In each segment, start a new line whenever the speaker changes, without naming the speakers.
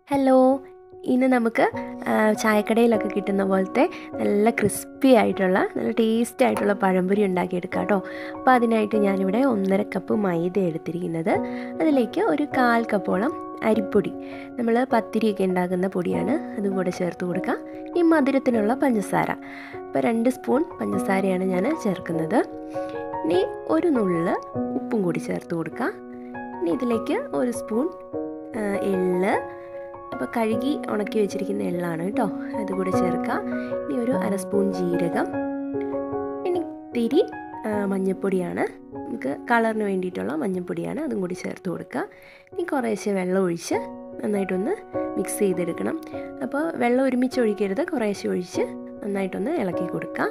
hello ഇന്ന് നമുക്ക് ആ, ചായക്കടയിലൊക്കെ കിട്ടുന്ന പോലത്തെ നല്ല ക്രിസ്പി ആയിട്ടുള്ള നല്ല ടേസ്റ്റി ആയിട്ടുള്ള പഴംപൊരി ഉണ്ടാക്കിയെടുക്കാം കേട്ടോ അപ്പോൾ അതിനായിട്ട് ഞാനിവിടെ ഒന്നര കപ്പ് മൈദ എടുത്തിരിക്കുന്നത് അതിലേക്ക് ഒരു കാൽ കപ്പോളം അരിപ്പൊടി നമ്മൾ പത്തിരിയൊക്കെ ഉണ്ടാക്കുന്ന പൊടിയാണ് അതും കൂടെ ചേർത്ത് കൊടുക്കാം ഈ മധുരത്തിനുള്ള പഞ്ചസാര ഇപ്പോൾ രണ്ട് സ്പൂൺ പഞ്ചസാരയാണ് ഞാൻ ചേർക്കുന്നത് ഇനി ഒരു നുള്ള് ഉപ്പും കൂടി ചേർത്ത് കൊടുക്കാം ഇനി ഇതിലേക്ക് ഒരു സ്പൂൺ ആ, എള്ള് അപ്പോൾ കഴുകി ഉണക്കി വെച്ചിരിക്കുന്ന എള്ളാണ് കേട്ടോ അതുകൂടെ ചേർക്കാം ഇനി ഒരു അര സ്പൂൺ ജീരകം ഇനി തിരി ആ, മഞ്ഞൾപ്പൊടിയാണ് നമുക്ക് കളറിന് വേണ്ടിയിട്ടുള്ള മഞ്ഞൾപ്പൊടിയാണ് അതും കൂടി ചേർത്ത് കൊടുക്കുക ഇനി കുറേശ്ശെ വെള്ളം ഒഴിച്ച് നന്നായിട്ടൊന്ന് മിക്സ് ചെയ്തെടുക്കണം അപ്പോൾ വെള്ളം ഒരുമിച്ച് ഒഴിക്കരുത് കുറേശ്ശെ ഒഴിച്ച് നന്നായിട്ടൊന്ന് ഇളക്കി കൊടുക്കാം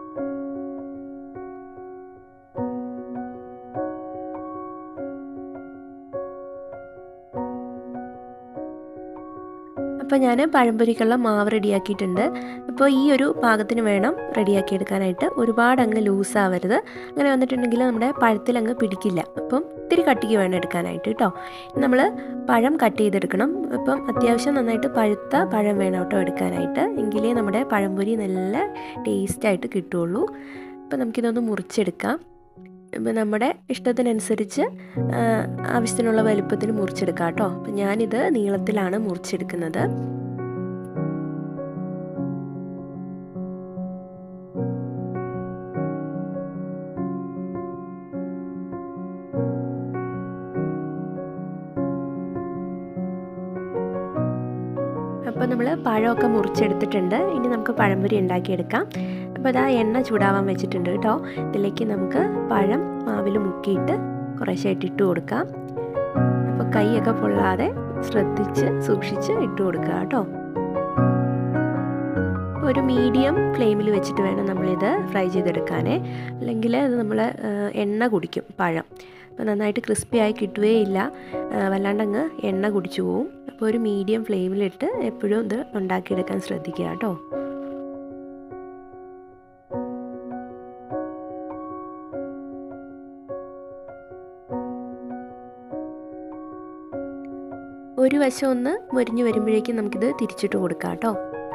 അപ്പോൾ ഞാൻ പഴംപൊരിക്കുള്ള മാവ് റെഡിയാക്കിയിട്ടുണ്ട് അപ്പോൾ ഈ ഒരു പാകത്തിന് വേണം റെഡിയാക്കി എടുക്കാനായിട്ട് ഒരുപാട് അങ്ങ് ലൂസാവരുത് അങ്ങനെ വന്നിട്ടുണ്ടെങ്കിൽ നമ്മുടെ പഴത്തിൽ അങ്ങ് പിടിക്കില്ല അപ്പം ഇത്തിരി കട്ടിക്ക് വേണം എടുക്കാനായിട്ട് കേട്ടോ നമ്മൾ പഴം കട്ട് ചെയ്തെടുക്കണം അപ്പം അത്യാവശ്യം നന്നായിട്ട് പഴുത്ത പഴം വേണം കേട്ടോ എടുക്കാനായിട്ട് എങ്കിലേ നമ്മുടെ പഴംപൊരി നല്ല ടേസ്റ്റായിട്ട് കിട്ടുള്ളൂ അപ്പോൾ നമുക്കിതൊന്ന് മുറിച്ചെടുക്കാം ഇപ്പം നമ്മുടെ ഇഷ്ടത്തിനനുസരിച്ച് ആ, ആവശ്യത്തിനുള്ള വലുപ്പത്തിന് മുറിച്ചെടുക്കാം കേട്ടോ അപ്പം ഞാനിത് നീളത്തിലാണ് മുറിച്ചെടുക്കുന്നത് അപ്പോൾ നമ്മൾ പഴമൊക്കെ മുറിച്ചെടുത്തിട്ടുണ്ട് ഇനി നമുക്ക് പഴംപൊരി ഉണ്ടാക്കിയെടുക്കാം അപ്പോൾ അതാ എണ്ണ ചൂടാവാൻ വെച്ചിട്ടുണ്ട് കേട്ടോ ഇതിലേക്ക് നമുക്ക് പഴം മാവിൽ മുക്കിയിട്ട് കുറേശ്ശായിട്ട് ഇട്ട് കൊടുക്കാം അപ്പോൾ കൈയൊക്കെ പൊള്ളാതെ ശ്രദ്ധിച്ച് സൂക്ഷിച്ച് ഇട്ട് കൊടുക്കുക കേട്ടോ ഒരു മീഡിയം ഫ്ലെയിമിൽ വെച്ചിട്ട് വേണം നമ്മളിത് ഫ്രൈ ചെയ്തെടുക്കാനേ അല്ലെങ്കിൽ അത് നമ്മൾ എണ്ണ കുടിക്കും പഴം അപ്പോൾ നന്നായിട്ട് ക്രിസ്പി ആയി കിട്ടുകയേ ഇല്ല ആ, വല്ലാണ്ടങ്ങ് എണ്ണ കുടിച്ചു പോവും അപ്പോൾ ഒരു മീഡിയം ഫ്ലെയിമിലിട്ട് എപ്പോഴും ഇത് ഉണ്ടാക്കിയെടുക്കാൻ ശ്രദ്ധിക്കുക കേട്ടോ ഒരു വശം ഒന്ന് മൊരിഞ്ഞ് വരുമ്പോഴേക്കും നമുക്കിത് തിരിച്ചിട്ട് കൊടുക്കാം കേട്ടോ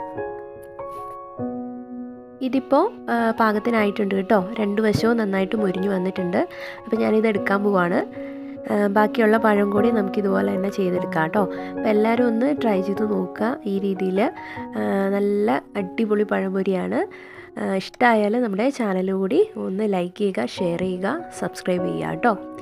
ഇതിപ്പോൾ പാകത്തിനായിട്ടുണ്ട് കേട്ടോ രണ്ട് വശവും നന്നായിട്ട് മുരിഞ്ഞു വന്നിട്ടുണ്ട് അപ്പോൾ ഞാനിത് എടുക്കാൻ പോവാണ് ആ, ബാക്കിയുള്ള പഴം കൂടി നമുക്കിതുപോലെ തന്നെ ചെയ്തെടുക്കാം കേട്ടോ അപ്പോൾ എല്ലാവരും ഒന്ന് ട്രൈ ചെയ്ത് നോക്കുക ഈ രീതിയിൽ നല്ല അടിപൊളി പഴംപൊരിയാണ് ഇഷ്ടമായാൽ നമ്മുടെ ചാനൽ കൂടി ഒന്ന് ലൈക്ക് ചെയ്യുക ഷെയർ ചെയ്യുക സബ്സ്ക്രൈബ് ചെയ്യുക കേട്ടോ